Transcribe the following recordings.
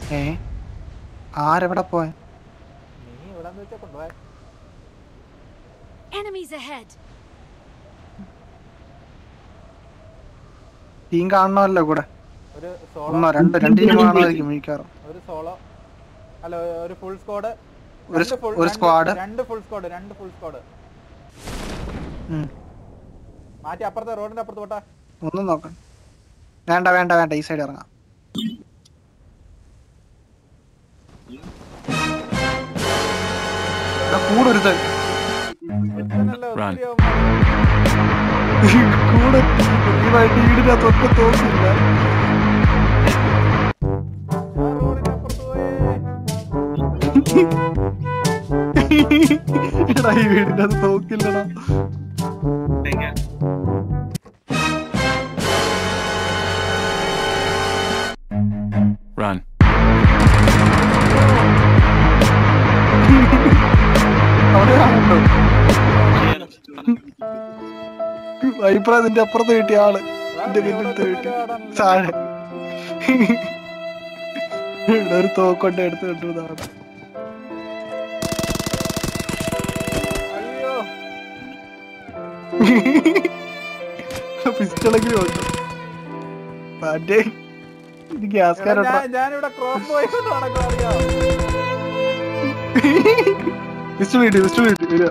ഏ ആരെവിടെ പോയ നീ എവിടാന്ന് വെച്ചാ കൊണ്ടുപോയ Enemies ahead! ടീം കാണണമല്ലോ കൂടെ ഒരു ഒന്നോ സോളോ രണ്ടോ രണ്ട് ടീം കാണുമായിരിക്കും മിക്കവാറും ഒരു സോളോ അല്ല ഒരു ഫുൾ സ്ക്വാഡ് ഒരു സ്- ഒരു squad. രണ്ട് ഫുൾ സ്ക്വാഡ് രണ്ട് ഫുൾ സ്ക്വാഡ് ഉം. മാറ്റി അപ്പുറത്തെ റോഡിന്റെ അപ്പുറത്ത് പോട്ടാ ഒന്നും നോക്കണം വേണ്ട വേണ്ട വേണ്ട ഈ സൈഡ് ഇറങ്ങാം ഇവിടെ കൂടെ ഒരുത്തൻ ഒരുത്തനല്ലേ Run. ഒത്തിരി ആവുമ്പോ. കൂടെ ടീമായിട്ട് വീടിനകത്ത് ഒറ്റ തോക്കില്ല ആ റോഡിന്റെ അപ്പുറത്ത് പോയേ എടാ ഈ വീടിനകത്ത് തോക്കില്ലടാ Run. അവിടെ ആളുണ്ടോ വൈപ്ര നിന്റെ അപ്പുറത്ത് കിട്ടിയ ആള് എന്റെ പിന്നിലത്തെ വീട്ടിൽ താഴെ ഇവിടെ ഒരു തോക്കൊണ്ട് എടുത്ത് കൊണ്ടിരുന്നതാണ് അയ്യോ പിസ്റ്റളെങ്കിലും ഉണ്ട് പാറ്റേ ഇത് ഗ്യാസ് എടാ, കാരോട്ടാ ഞാൻ- ഞാനിവിടെ ക്രോസ് ബോയ് കൊണ്ട് നടക്കും അറിയാം പിസ്റ്റൾ കിട്ടി പിസ്റ്റൾ കിട്ടി വരിക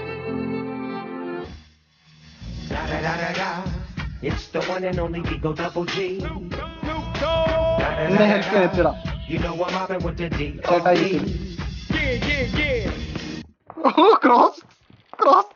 It's the one and only Eagle Double G. എന്റെ ഹെഡ് എത്തിടാം You know I'm mobbing with the D. ചേട്ടാ ഈ ഓ ക്രോസ് ക്രോസ്